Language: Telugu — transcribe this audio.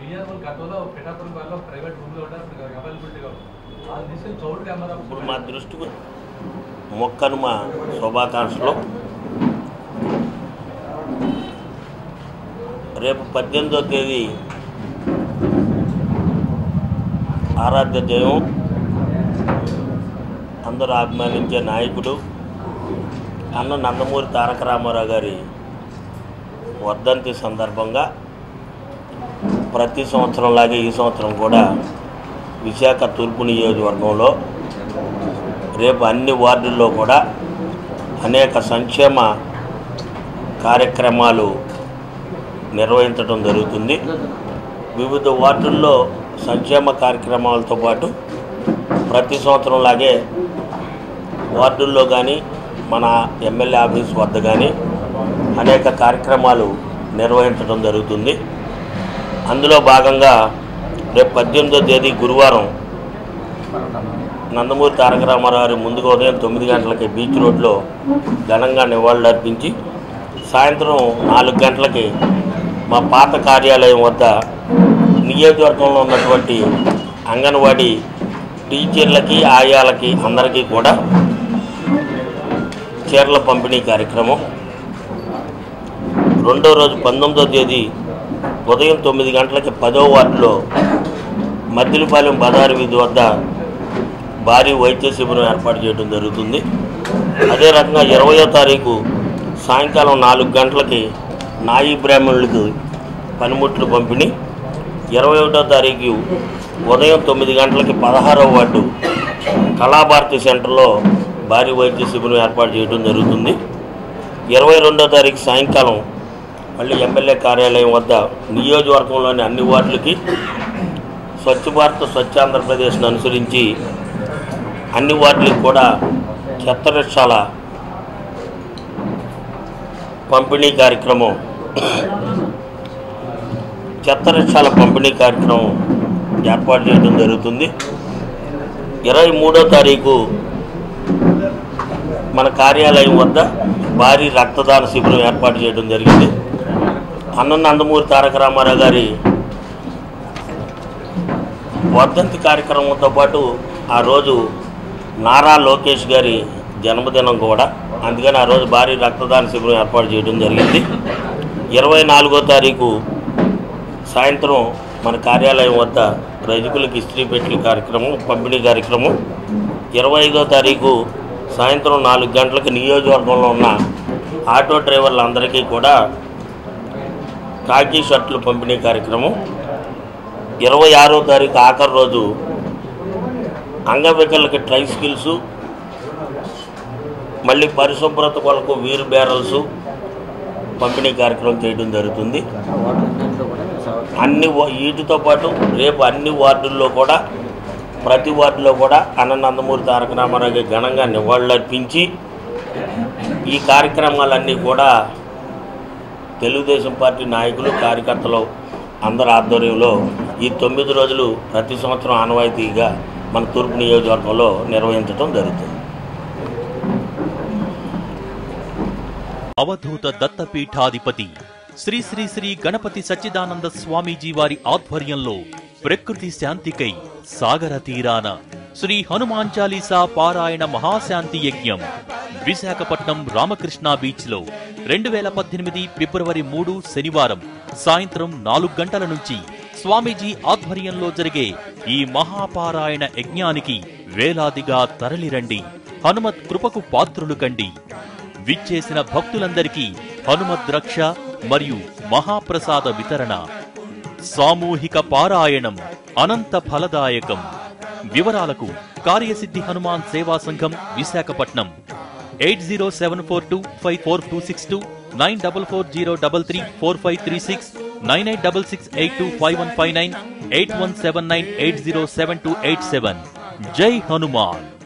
బియ్యం గతంలో పిఠాపురం వల్ల ప్రైవేట్ రూమ్లో కూడా అవైలబిలిటీగా ఉంది వాళ్ళు తీసుకుని చౌడ్ కెమెరా ఇప్పుడు మా దృష్టికి మొక్కనుమ శుభాకాంక్షలు రేపు పద్దెనిమిదో తేదీ ఆరాధ్య దైవం అందరూ అభిమానించే నాయకుడు అన్న నందమూరి తారక రామారావు గారి వర్ధంతి సందర్భంగా ప్రతి సంవత్సరంలాగే ఈ సంవత్సరం కూడా విశాఖ తూర్పు నియోజకవర్గంలో రేపు అన్ని వార్డుల్లో కూడా అనేక సంక్షేమ కార్యక్రమాలు నిర్వహించడం జరుగుతుంది వివిధ వార్డుల్లో సంక్షేమ కార్యక్రమాలతో పాటు ప్రతి సంవత్సరంలాగే వార్డుల్లో కానీ మన ఎమ్మెల్యే ఆఫీస్ వద్ద కానీ అనేక కార్యక్రమాలు నిర్వహించడం జరుగుతుంది అందులో భాగంగా రేపు పద్దెనిమిదో తేదీ గురువారం నందమూరి తారక రామారావు గారి ముందుగా ఉదయం తొమ్మిది గంటలకి బీచ్ రోడ్లో ఘనంగా నివాళులర్పించి సాయంత్రం నాలుగు గంటలకి మా పాత కార్యాలయం వద్ద నియోజకవర్గంలో ఉన్నటువంటి అంగన్వాడీ టీచర్లకి ఆయాలకి అందరికీ కూడా చీరల పంపిణీ కార్యక్రమం రెండో రోజు పంతొమ్మిదో తేదీ ఉదయం తొమ్మిది గంటలకి పదో వార్డులో మద్దిలపాలెం బదారు వీధి వద్ద భారీ వైద్య శిబిరం ఏర్పాటు చేయడం జరుగుతుంది అదే రకంగా ఇరవయో తారీఖు సాయంకాలం నాలుగు గంటలకి నాయి బ్రాహ్మణులకు పనిముట్లు పంపిణీ ఇరవై ఒకటో తారీఖు ఉదయం తొమ్మిది గంటలకి పదహారవ వార్డు కళాభారతి సెంటర్లో భారీ వైద్య శిబిరం ఏర్పాటు చేయడం జరుగుతుంది ఇరవై రెండో తారీఖు సాయంకాలం మళ్ళీ ఎమ్మెల్యే కార్యాలయం వద్ద నియోజకవర్గంలోని అన్ని వార్డులకి స్వచ్ఛ భారత్ స్వచ్ఛ ఆంధ్రప్రదేశ్ను అనుసరించి అన్ని వార్డులకు కూడా చెత్త రిక్షాల పంపిణీ కార్యక్రమం చెత్త రిక్షాల పంపిణీ కార్యక్రమం ఏర్పాటు చేయడం జరుగుతుంది ఇరవై మూడో తారీఖు మన కార్యాలయం వద్ద భారీ రక్తదాన శిబిరం ఏర్పాటు చేయడం జరిగింది అన్న నందమూరి తారక రామారావు గారి వర్ధంతి కార్యక్రమంతో పాటు ఆ రోజు నారా లోకేష్ గారి జన్మదినం కూడా అందుకని ఆ రోజు భారీ రక్తదాన శిబిరం ఏర్పాటు చేయడం జరిగింది ఇరవై నాలుగో తారీఖు సాయంత్రం మన కార్యాలయం వద్ద రైతులకు ఇస్త్రీ పెట్టిన కార్యక్రమం పంపిణీ కార్యక్రమం ఇరవై ఐదో తారీఖు సాయంత్రం నాలుగు గంటలకు నియోజకవర్గంలో ఉన్న ఆటో డ్రైవర్లందరికీ కూడా కాకి షర్ట్లు పంపిణీ కార్యక్రమం ఇరవై ఆరో తారీఖు ఆఖరి రోజు అంగవికలకి ట్రై స్కిల్స్ మళ్ళీ పరిశుభ్రత కొరకు వీరు బ్యారల్స్ పంపిణీ కార్యక్రమం చేయడం జరుగుతుంది అన్ని వా- వీటితో పాటు రేపు అన్ని వార్డుల్లో కూడా ప్రతి వార్డులో కూడా అన్న నందమూరి తారక రామారావుకి ఘనంగా నివాళులర్పించి ఈ కార్యక్రమాలన్నీ కూడా తెలుగుదేశం పార్టీ నాయకులు కార్యకర్తలు అందరి ఆధ్వర్యంలో ఈ తొమ్మిది రోజులు ప్రతి సంవత్సరం ఆనవాయితీగా మన తూర్పు నియోజకవర్గంలో నిర్వహించడం జరుగుతుంది అవధూత దత్తపీఠాధిపతి శ్రీ శ్రీ శ్రీ గణపతి సచ్చిదానంద స్వామీజీ వారి ఆధ్వర్యంలో ప్రకృతి శాంతికై సాగర తీరాన శ్రీ హనుమాన్ చాలీసా పారాయణ మహాశాంతి యజ్ఞం విశాఖపట్నం రామకృష్ణ బీచ్ లో రెండు వేల పద్దెనిమిది ఫిబ్రవరి మూడు శనివారం సాయంత్రం నాలుగు గంటల నుంచి స్వామీజీ ఆధ్వర్యంలో జరిగే ఈ మహాపారాయణ యజ్ఞానికి వేలాదిగా తరలిరండి హనుమత్ కృపకు పాత్రులు కండి విచ్చేసిన భక్తులందరికీ హనుమద్ రక్ష మరియు మహాప్రసాద వితరణ సామూహిక పారాయణం అనంత ఫలదాయకం వివరాలకు కార్యసిద్ధి Hanuman Seva Sangham Visakhapatnam eight zero seven four two five four two six two nine double four zero double three four five three six nine eight double six eight two five one five nine eight one seven nine eight zero seven two eight seven జై హనుమాన్